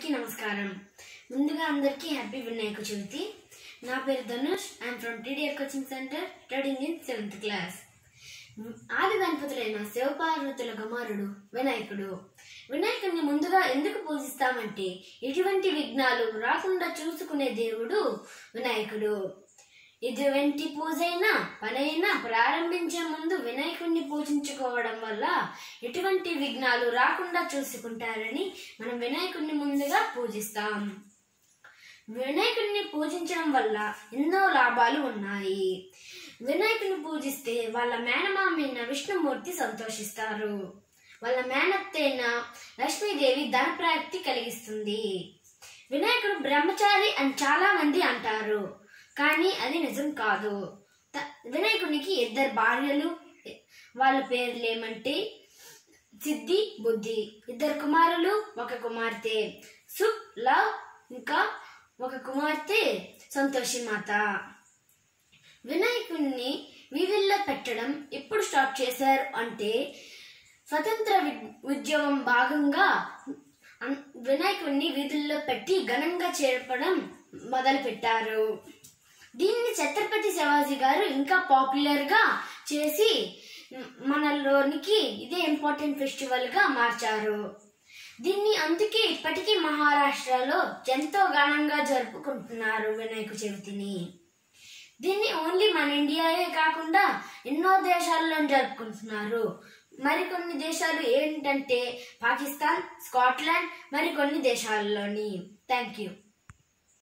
అందరికీ నమస్కారం ముందుగా అందరికీ హ్యాపీ వినాయక చవితి నా పేరు Dhanush I'm from TDR coaching centre studying in seventh class ఆది దంపతులైన శివపార్వతుల కుమారుడు వినాయకుడు వినాయకుడిని ముందుగా ఎందుకు పూజిస్తామంటే ఎటువంటి విఘ్నాలు రాకుండా చూసుకునే దేవుడు వినాయకుడు ఎటువంటి పూజైనా పనైనా ప్రారంభించే ముందు వినాయకుడిని పూజించుకోవడం వల్ల ఎటువంటి విఘ్నాలు రాకుండా చూసుకుంటారని మనం వినాయకుడిని ముందుగా పూజిస్తాం వినాయకుడిని పూజించడం వల్ల ఎన్నో లాభాలు ఉన్నాయి వినాయకుడిని పూజిస్తే వాళ్ళ మేనమామైన విష్ణుమూర్తి సంతోషిస్తారు వాళ్ళ మేనత్తైన లక్ష్మీదేవి ధనప్రాప్తి కలిగిస్తుంది వినాయకుడు బ్రహ్మచారి అని చాలా మంది అంటారు కానీ అది నిజం కాదు త- వినాయకునికి ఇద్దరు భార్యలు వాళ్ళ పేర్లు ఏమంటే సిద్ధి బుద్ధి ఇద్దరు కుమారులు ఒక కుమార్తె సుఖ్ లవ్ ఇంకా ఒక కుమార్తె సంతోషి మాత వినాయకుడిని వీధుల్లో పెట్టడం ఎప్పుడు స్టార్ట్ చేశారు అంటే స్వతంత్ర వి- ఉద్యమం భాగంగా అన్- వినాయకుడిని వీధుల్లో పెట్టి ఘనంగా చేర్పడం మొదలు పెట్టారు దీన్ని ఛత్రపతి శివాజీ గారు ఇంకా పాపులర్ గా చేసి మ్, మనలోనికి ఇదే ఇంపార్టెంట్ ఫెస్టివల్ గా మార్చారు దీన్ని అందుకే ఇప్పటికీ మహారాష్ట్రలో ఎంతో ఘనంగా జరుపుకుంటున్నారు వినాయక చవితిని దీన్ని ఓన్లీ మన ఇండియాయే కాకుండా ఎన్నో దేశాల్లో జరుపుకుంటున్నారు మరికొన్ని దేశాలు ఏంటంటే పాకిస్తాన్ స్కాట్లాండ్ మరికొన్ని దేశాల్లోని థ్యాంక్ యూ